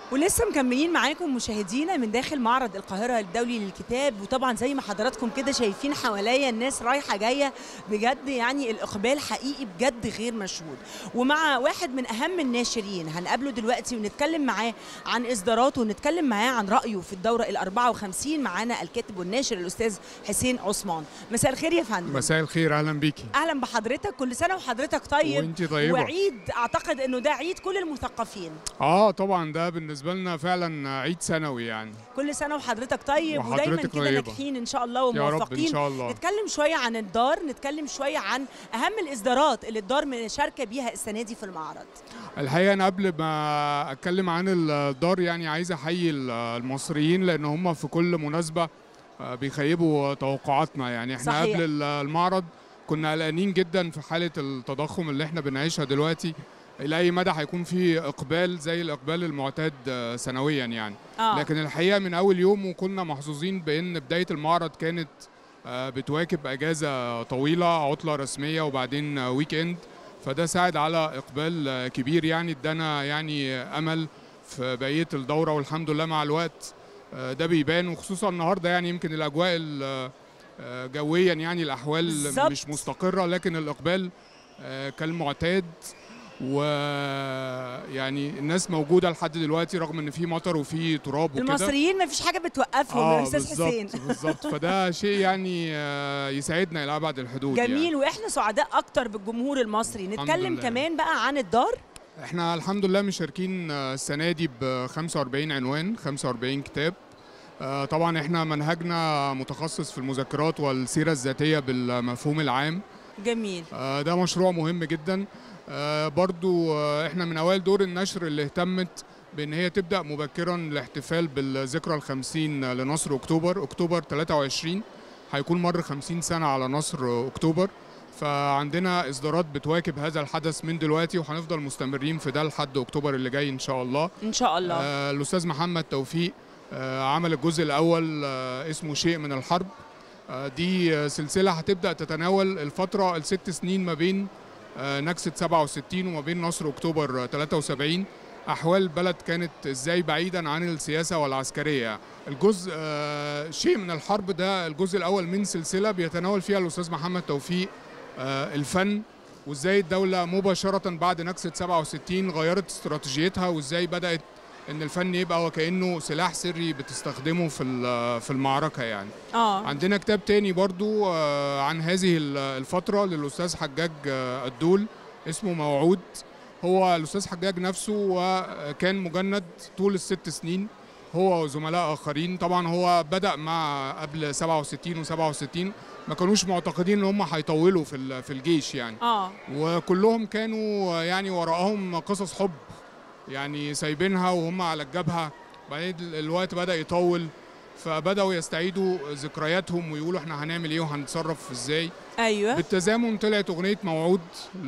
ولسه مكملين معاكم مشاهدينا من داخل معرض القاهرة الدولي للكتاب وطبعا زي ما حضراتكم كده شايفين حواليا الناس رايحة جاية بجد يعني الإقبال حقيقي بجد غير مشهود ومع واحد من أهم الناشرين هنقابله دلوقتي ونتكلم معاه عن إصداراته ونتكلم معاه عن رأيه في الدورة ال 54 معانا الكاتب والناشر الأستاذ حسين عثمان مساء الخير يا فندم مساء الخير اهلا بيكي أهلا بحضرتك كل سنة وحضرتك طيب وانتي طيبة. وعيد أعتقد إنه ده عيد كل المثقفين اه طبعا ده بالنسبه لنا فعلا عيد سنوي يعني كل سنه وحضرتك طيب ودايما وحضرتك كده طيبة. ناجحين ان شاء الله يا رب وموفقين ان شاء الله نتكلم شويه عن الدار نتكلم شويه عن اهم الاصدارات اللي الدار مشاركه بيها السنه دي في المعرض الحقيقه انا قبل ما اتكلم عن الدار يعني عايز احيي المصريين لان هم في كل مناسبه آه، بيخيبوا توقعاتنا يعني احنا صحيح. قبل المعرض كنا قلقانين جدا في حاله التضخم اللي احنا بنعيشها دلوقتي الى اي مدى هيكون في اقبال زي الاقبال المعتاد آه، سنويا يعني اه لكن الحقيقه من اول يوم وكنا محظوظين بان بدايه المعرض كانت آه، بتواكب اجازه طويله عطله رسميه وبعدين آه، ويك اند فده ساعد على اقبال آه، كبير يعني ادانا يعني امل في بقيه الدوره والحمد لله مع الوقت آه، ده بيبان وخصوصا النهارده يعني يمكن الاجواء ال- آه، جويا يعني الاحوال بالظبط. مش مستقره لكن الاقبال آه، كالمعتاد ويعني الناس موجوده لحد دلوقتي رغم ان في مطر وفي تراب وكده المصريين ما فيش حاجه بتوقفهم يا اه استاذ بالظبط حسين بالظبط فده شيء يعني آه، يساعدنا الى ابعد الحدود جميل يعني. واحنا سعداء اكتر بالجمهور المصري نتكلم لله. كمان بقى عن الدار احنا الحمد لله مشاركين آه، السنه دي ب 45 عنوان 45 كتاب آه، طبعا احنا منهجنا متخصص في المذكرات والسيره الذاتيه بالمفهوم العام جميل آه، ده مشروع مهم جدا آه، برضو آه، احنا من اوائل دور النشر اللي اهتمت بان هي تبدا مبكرا الاحتفال بالذكرى الخمسين لنصر اكتوبر اكتوبر 23 هيكون مر 50 سنه على نصر اكتوبر فعندنا اصدارات بتواكب هذا الحدث من دلوقتي وهنفضل مستمرين في ده لحد اكتوبر اللي جاي ان شاء الله ان شاء الله آه، الاستاذ محمد توفيق آه، عمل الجزء الاول آه، اسمه شيء من الحرب آه، دي آه، سلسله هتبدا تتناول الفتره الست سنين ما بين آه، نكسه 67 وما بين نصر اكتوبر آه، 73 احوال البلد كانت ازاي بعيدا عن السياسه والعسكريه الجزء آه، شيء من الحرب ده الجزء الاول من سلسله بيتناول فيها الاستاذ محمد توفيق آه، الفن وازاي الدوله مباشره بعد نكسه 67 غيرت استراتيجيتها وازاي بدات ان الفن يبقى وكانه سلاح سري بتستخدمه في ال- في المعركه يعني اه عندنا كتاب تاني برضو آه، عن هذه ال- الفتره للاستاذ حجاج آه، الدول اسمه موعود هو الاستاذ حجاج نفسه وكان مجند طول الست سنين هو وزملاء اخرين طبعا هو بدا مع قبل 67 و67 ما كانوش معتقدين ان هم هيطولوا في ال- في الجيش يعني اه وكلهم كانوا يعني وراءهم قصص حب يعني سايبينها وهم على الجبهه بعدين الوقت بدا يطول فبداوا يستعيدوا ذكرياتهم ويقولوا احنا هنعمل ايه وهنتصرف ازاي ايوه بالتزامن طلعت اغنيه موعود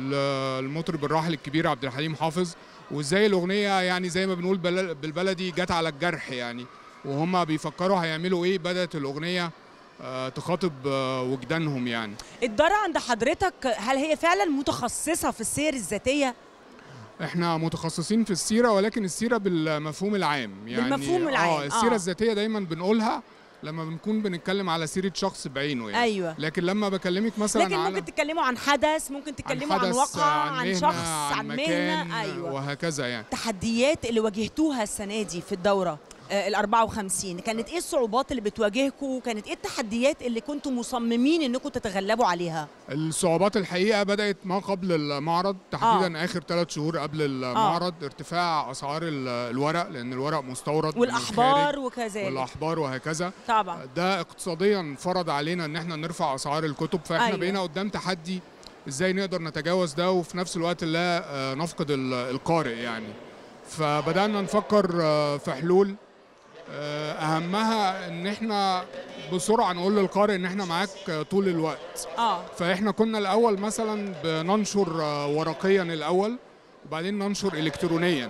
للمطرب الراحل الكبير عبد الحليم حافظ وازاي الاغنيه يعني زي ما بنقول بل- بالبلدي جت على الجرح يعني وهم بيفكروا هيعملوا ايه بدات الاغنيه آه، تخاطب آه، وجدانهم يعني الدار عند حضرتك هل هي فعلا متخصصه في السير الذاتيه احنا متخصصين في السيره ولكن السيره بالمفهوم العام يعني بالمفهوم العام، اه السيره آه. الذاتيه دايما بنقولها لما بنكون بنتكلم على سيره شخص بعينه يعني ايوه لكن لما بكلمك مثلا لكن على ممكن تتكلموا عن حدث ممكن تتكلموا عن, حدث، واقع عن, مهنة، شخص عن, عن مهنه مكان ايوه وهكذا يعني التحديات اللي واجهتوها السنه دي في الدوره آه، ال 54 كانت ايه الصعوبات اللي بتواجهكم كانت ايه التحديات اللي كنتم مصممين انكم تتغلبوا عليها الصعوبات الحقيقه بدات ما قبل المعرض تحديدا آه. اخر ثلاث شهور قبل المعرض آه. ارتفاع اسعار ال- الورق لان الورق مستورد من والاحبار الخارج وكذلك والاحبار وهكذا طبعا ده اقتصاديا فرض علينا ان احنا نرفع اسعار الكتب فاحنا أيوة. أيوة. بقينا قدام تحدي ازاي نقدر نتجاوز ده وفي نفس الوقت لا آه، نفقد ال- القارئ يعني فبدانا نفكر آه، في حلول آه، اهمها ان احنا بسرعه نقول للقارئ ان احنا معاك آه، طول الوقت اه فاحنا كنا الاول مثلا بننشر آه، ورقيا الاول وبعدين ننشر الكترونيا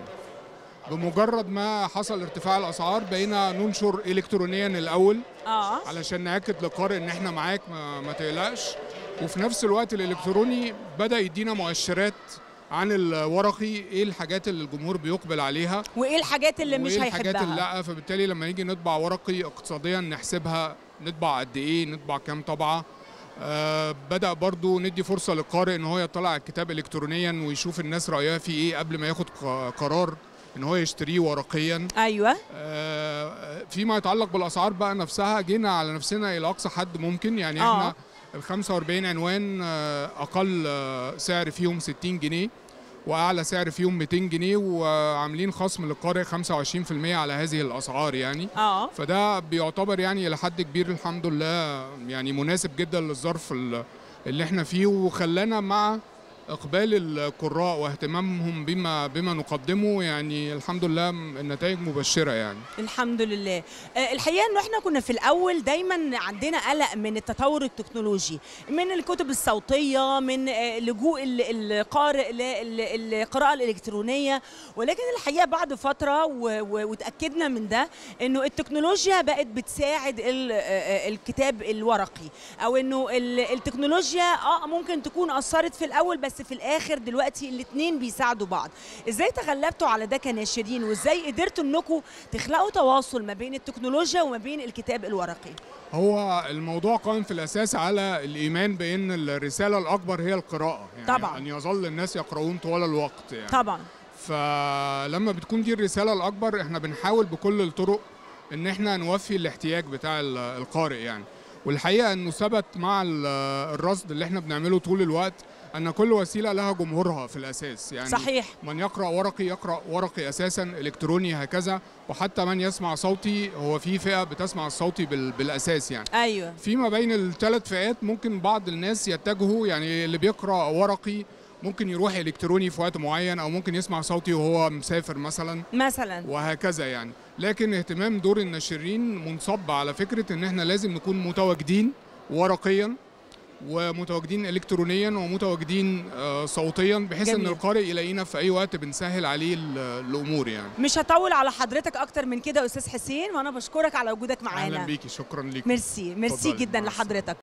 بمجرد ما حصل ارتفاع الاسعار بقينا ننشر الكترونيا الاول اه علشان ناكد للقارئ ان احنا معاك ما, ما تقلقش وفي نفس الوقت الالكتروني بدا يدينا مؤشرات عن الورقي ايه الحاجات اللي الجمهور بيقبل عليها وايه الحاجات اللي مش وايه الحاجات اللي هيحبها لا فبالتالي لما نيجي نطبع ورقي اقتصاديا نحسبها نطبع قد ايه نطبع كام طبعه آه بدا برضو ندي فرصه للقارئ ان هو يطلع على الكتاب الكترونيا ويشوف الناس رايها فيه ايه قبل ما ياخد ق- قرار ان هو يشتريه ورقيا ايوه آه، فيما يتعلق بالاسعار بقى نفسها جينا على نفسنا الى اقصى حد ممكن يعني آه. احنا ال 45 عنوان آه، اقل آه، سعر فيهم 60 جنيه واعلى سعر فيهم 200 جنيه وعاملين خصم للقارئ 25% على هذه الاسعار يعني اه فده بيعتبر يعني الى حد كبير الحمد لله يعني مناسب جدا للظرف ال- اللي احنا فيه وخلانا مع اقبال القراء واهتمامهم بما بما نقدمه يعني الحمد لله النتائج مبشره يعني الحمد لله آه، الحقيقه انه احنا كنا في الاول دايما عندنا قلق من التطور التكنولوجي من الكتب الصوتيه من آه، لجوء ال- القارئ للقراءه الالكترونيه ولكن الحقيقه بعد فتره و- و- وتاكدنا من ده انه التكنولوجيا بقت بتساعد ال- آه، آه، الكتاب الورقي او انه ال- التكنولوجيا اه ممكن تكون اثرت في الاول بس في الاخر دلوقتي الاثنين بيساعدوا بعض ازاي تغلبتوا على ده كناشرين وازاي قدرتوا انكم تخلقوا تواصل ما بين التكنولوجيا وما بين الكتاب الورقي هو الموضوع قائم في الاساس على الايمان بان الرساله الاكبر هي القراءه يعني طبعاً. ان يظل الناس يقرؤون طوال الوقت يعني طبعا فلما بتكون دي الرساله الاكبر احنا بنحاول بكل الطرق ان احنا نوفي الاحتياج بتاع ال- القارئ يعني والحقيقه انه ثبت مع ال- الرصد اللي احنا بنعمله طول الوقت ان كل وسيله لها جمهورها في الاساس يعني صحيح من يقرا ورقي يقرا ورقي اساسا الكتروني هكذا وحتى من يسمع صوتي هو في فئه بتسمع الصوتي بال- بالاساس يعني ايوه فيما بين الثلاث فئات ممكن بعض الناس يتجهوا يعني اللي بيقرا ورقي ممكن يروح الكتروني في وقت معين او ممكن يسمع صوتي وهو مسافر مثلا مثلا وهكذا يعني لكن اهتمام دور الناشرين منصب على فكره ان احنا لازم نكون متواجدين ورقيا ومتواجدين الكترونيا ومتواجدين آه، صوتيا بحيث جميل. ان القارئ يلاقينا في اي وقت بنسهل عليه ال- الامور يعني مش هطول على حضرتك اكتر من كده يا استاذ حسين وانا بشكرك على وجودك اهلا معانا بيكي شكرا ليك ميرسي ميرسي اتفضلي، جدا مع السلامة. لحضرتك